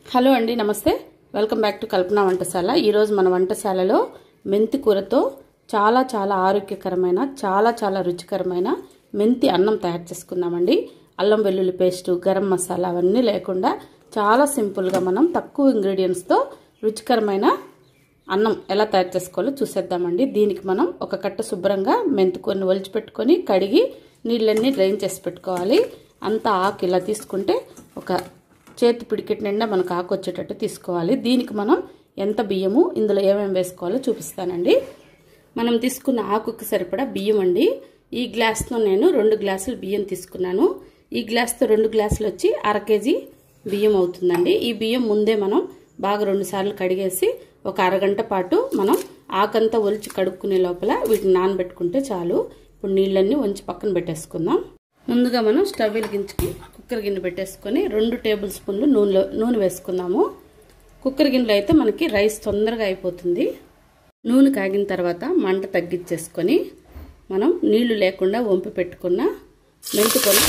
hello అండి నమస్తే welcome back to Kalpana వంటశాల ఈరోజు మన వంటశాలలో మెంతి కూరతో చాలా చాలా ఆరోగ్యకరమైన చాలా చాలా రుచికరమైన మెంతి అన్నం తయారు చేసుకుందామండి అల్లం వెల్లుల్లి పేస్టు గరం మసాలా అవన్నీ లేకుండా చాలా సింపుల్గా మనం తక్కువ ఇంగ్రీడియంట్స్తో రుచికరమైన అన్నం ఎలా తయారు చేసుకోవాలో చూసేద్దామండి దీనికి మనం ఒక కట్ట శుభ్రంగా మెంతుకొని ఒలిచిపెట్టుకొని కడిగి నీళ్ళన్నీ డ్రైన్ చేసి పెట్టుకోవాలి అంతా ఆకు ఇలా తీసుకుంటే ఒక చేతి పిడికెట్ నిండా మనకు ఆకు వచ్చేటట్టు తీసుకోవాలి దీనికి మనం ఎంత బియ్యము ఇందులో ఏమేమి వేసుకోవాలో చూపిస్తానండి మనం తీసుకున్న ఆకుకి సరిపడా బియ్యం అండి ఈ గ్లాస్తో నేను రెండు గ్లాసులు బియ్యం తీసుకున్నాను ఈ గ్లాస్తో రెండు గ్లాసులు వచ్చి అర కేజీ బియ్యం అవుతుందండి ఈ బియ్యం ముందే మనం బాగా రెండు సార్లు కడిగేసి ఒక అరగంట పాటు మనం ఆకంతా ఒలిచి కడుక్కునే లోపల వీటిని నానబెట్టుకుంటే చాలు ఇప్పుడు నీళ్ళన్నీ వంచి పక్కన పెట్టేసుకుందాం ముందుగా మనం స్టవ్ వెలిగించుకి కుక్కర్ గిన్నె పెట్టేసుకొని రెండు టేబుల్ స్పూన్లు నూనెలో నూనె వేసుకుందాము కుక్కర్ గిన్నెలో అయితే మనకి రైస్ తొందరగా అయిపోతుంది నూనె కాగిన తర్వాత మంట తగ్గించేసుకొని మనం నీళ్లు లేకుండా వంపి పెట్టుకున్న మెంతుకొని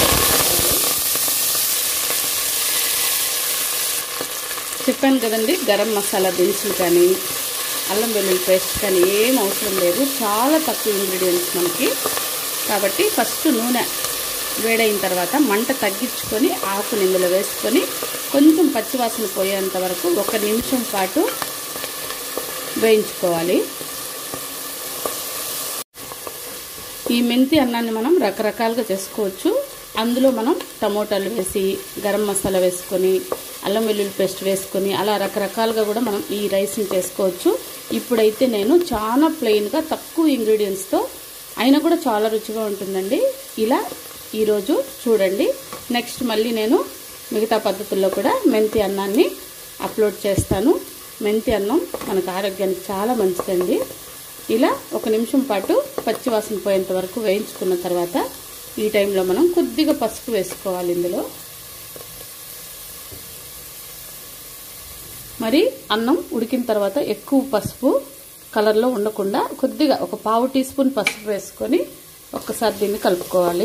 చెప్పాను కదండి గరం మసాలా దినుసులు కానీ అల్లం వెల్లుల్లి పేస్ట్ కానీ ఏం అవసరం లేదు చాలా తక్కువ ఇంగ్రీడియంట్స్ మనకి కాబట్టి ఫస్ట్ నూనె వేడైన తర్వాత మంట తగ్గించుకొని ఆకు నిందులో వేసుకొని కొంచెం పచ్చివాసన పోయేంత వరకు ఒక నిమిషం పాటు వేయించుకోవాలి ఈ మెంతి అన్నాన్ని మనం రకరకాలుగా చేసుకోవచ్చు అందులో మనం టమోటాలు వేసి గరం మసాలా వేసుకొని అల్లం వెల్లుల్లి పేస్ట్ వేసుకొని అలా రకరకాలుగా కూడా మనం ఈ రైస్ని చేసుకోవచ్చు ఇప్పుడైతే నేను చాలా ప్లెయిన్గా తక్కువ ఇంగ్రీడియంట్స్తో అయినా కూడా చాలా రుచిగా ఉంటుందండి ఇలా ఈరోజు చూడండి నెక్స్ట్ మళ్ళీ నేను మిగతా పద్ధతుల్లో కూడా మెంతి అన్నాన్ని అప్లోడ్ చేస్తాను మెంతి అన్నం మనకు ఆరోగ్యానికి చాలా మంచిదండి ఇలా ఒక నిమిషం పాటు పచ్చివాసన పోయేంత వరకు వేయించుకున్న తర్వాత ఈ టైంలో మనం కొద్దిగా పసుపు వేసుకోవాలి ఇందులో మరి అన్నం ఉడికిన తర్వాత ఎక్కువ పసుపు కలర్లో ఉండకుండా కొద్దిగా ఒక పావు టీ స్పూన్ పసుపు వేసుకొని ఒక్కసారి దీన్ని కలుపుకోవాలి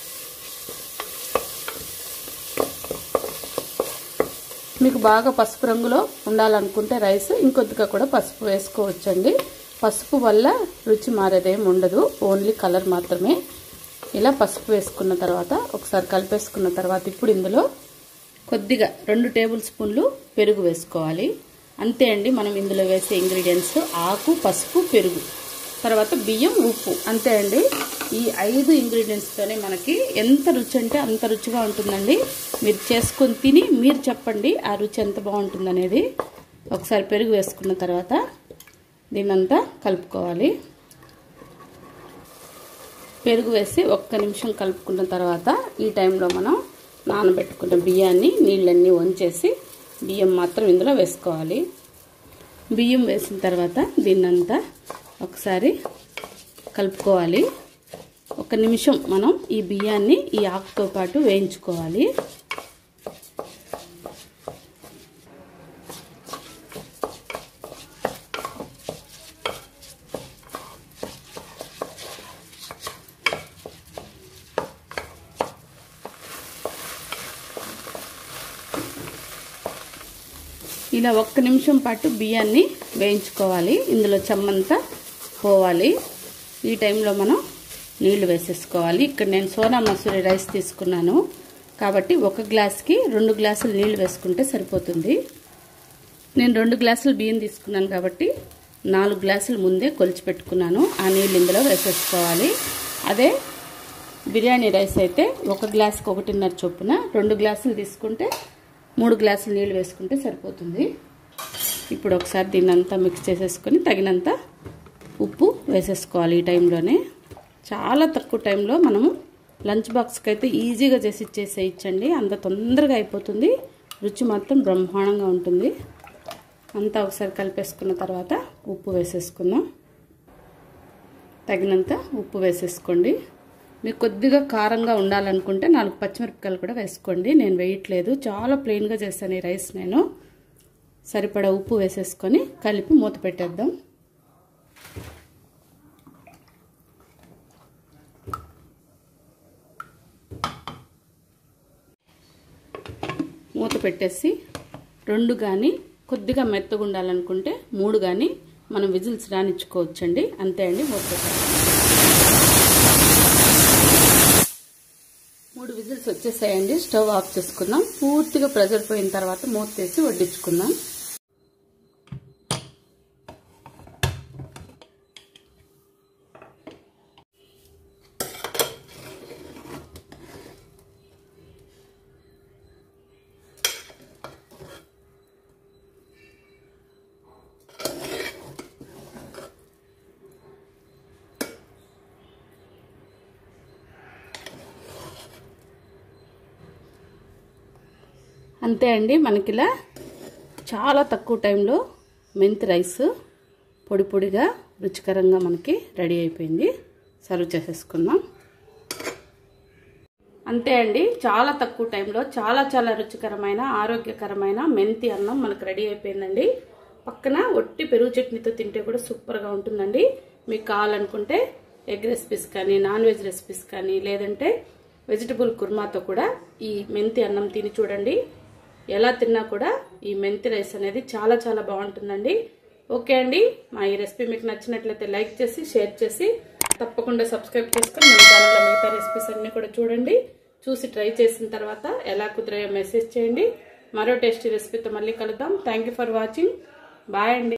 మీకు బాగా పసుపు రంగులో ఉండాలనుకుంటే రైస్ ఇంకొద్దిగా కూడా పసుపు వేసుకోవచ్చండి పసుపు వల్ల రుచి మారేదేం ఉండదు ఓన్లీ కలర్ మాత్రమే ఇలా పసుపు వేసుకున్న తర్వాత ఒకసారి కలిపేసుకున్న తర్వాత ఇప్పుడు ఇందులో కొద్దిగా రెండు టేబుల్ స్పూన్లు పెరుగు వేసుకోవాలి అంతే అండి మనం ఇందులో వేసే ఇంగ్రీడియంట్స్ ఆకు పసుపు పెరుగు తర్వాత బియ్యం ఉప్పు అంతే అండి ఈ ఐదు ఇంగ్రీడియంట్స్తోనే మనకి ఎంత రుచి అంటే అంత రుచిగా ఉంటుందండి మీరు చేసుకొని తిని మీరు చెప్పండి ఆ రుచి ఎంత బాగుంటుందనేది ఒకసారి పెరుగు వేసుకున్న తర్వాత దీన్నంతా కలుపుకోవాలి పెరుగు వేసి ఒక్క నిమిషం కలుపుకున్న తర్వాత ఈ టైంలో మనం నానబెట్టుకున్న బియ్యాన్ని నీళ్ళన్నీ వంచేసి బియ్యం మాత్రం ఇందులో వేసుకోవాలి బియ్యం వేసిన తర్వాత దీన్నంతా ఒకసారి కలుపుకోవాలి ఒక నిమిషం మనం ఈ బియ్యాన్ని ఈ ఆకుతో పాటు వేయించుకోవాలి ఇలా ఒక్క నిమిషం పాటు బియ్యాన్ని వేయించుకోవాలి ఇందులో చెమ్మంతా పోవాలి ఈ టైంలో మనం నీళ్లు వేసేసుకోవాలి ఇక్కడ నేను సోనా మసూరి రైస్ తీసుకున్నాను కాబట్టి ఒక గ్లాస్కి రెండు గ్లాసులు నీళ్లు వేసుకుంటే సరిపోతుంది నేను రెండు గ్లాసులు బియ్యం తీసుకున్నాను కాబట్టి నాలుగు గ్లాసులు ముందే కొలిచి పెట్టుకున్నాను ఆ నీళ్ళు ఇందులో వేసేసుకోవాలి అదే బిర్యానీ రైస్ అయితే ఒక గ్లాస్కి ఒకటిన్నర చొప్పున రెండు గ్లాసులు తీసుకుంటే మూడు గ్లాసులు నీళ్ళు వేసుకుంటే సరిపోతుంది ఇప్పుడు ఒకసారి దీన్ని అంతా మిక్స్ చేసేసుకొని తగినంత ఉప్పు వేసేసుకోవాలి ఈ టైంలోనే చాలా తక్కువ టైంలో మనము లంచ్ బాక్స్కి అయితే ఈజీగా చేసి ఇచ్చేసేయచ్చండి అంత తొందరగా అయిపోతుంది రుచి మాత్రం బ్రహ్మాండంగా ఉంటుంది అంతా ఒకసారి కలిపేసుకున్న తర్వాత ఉప్పు వేసేసుకుందాం తగినంత ఉప్పు వేసేసుకోండి మీకు కొద్దిగా కారంగా ఉండాలనుకుంటే నాలుగు పచ్చిమిరపకాయలు కూడా వేసుకోండి నేను వేయట్లేదు చాలా ప్లెయిన్గా చేశాను ఈ రైస్ నేను సరిపడా ఉప్పు వేసేసుకొని కలిపి మూత పెట్టేద్దాం మూత పెట్టేసి రెండు కానీ కొద్దిగా మెత్తగా ఉండాలనుకుంటే మూడు కానీ మనం విజిల్స్ రానిచ్చుకోవచ్చండి అంతే అండి మూత మూడు విజిల్స్ వచ్చేసాయండి స్టవ్ ఆఫ్ చేసుకుందాం పూర్తిగా ప్రెజర్ పోయిన తర్వాత మూత తీసి వడ్డించుకుందాం అంతే అండి మనకిలా చాలా తక్కువ టైంలో మెంతి రైస్ పొడి పొడిగా రుచికరంగా మనకి రెడీ అయిపోయింది సర్వ్ చేసేసుకుందాం అంతే అండి చాలా తక్కువ టైంలో చాలా చాలా రుచికరమైన ఆరోగ్యకరమైన మెంతి అన్నం మనకు రెడీ అయిపోయిందండి పక్కన ఒట్టి పెరుగు చట్నీతో తింటే కూడా సూపర్గా ఉంటుందండి మీకు కావాలనుకుంటే ఎగ్ రెసిపీస్ కానీ నాన్ వెజ్ రెసిపీస్ కానీ లేదంటే వెజిటబుల్ కుర్మాతో కూడా ఈ మెంతి అన్నం తిని చూడండి ఎలా తిన్నా కూడా ఈ మెంతి రైస్ అనేది చాలా చాలా బాగుంటుందండి ఓకే అండి మా ఈ రెసిపీ మీకు నచ్చినట్లయితే లైక్ చేసి షేర్ చేసి తప్పకుండా సబ్స్క్రైబ్ చేసుకొని మన ఛానల్లో మిగతా రెసిపీస్ అన్ని కూడా చూడండి చూసి ట్రై చేసిన తర్వాత ఎలా కుదిరాయో మెసేజ్ చేయండి మరో టేస్టీ రెసిపీతో మళ్ళీ కలుద్దాం థ్యాంక్ ఫర్ వాచింగ్ బాయ్ అండి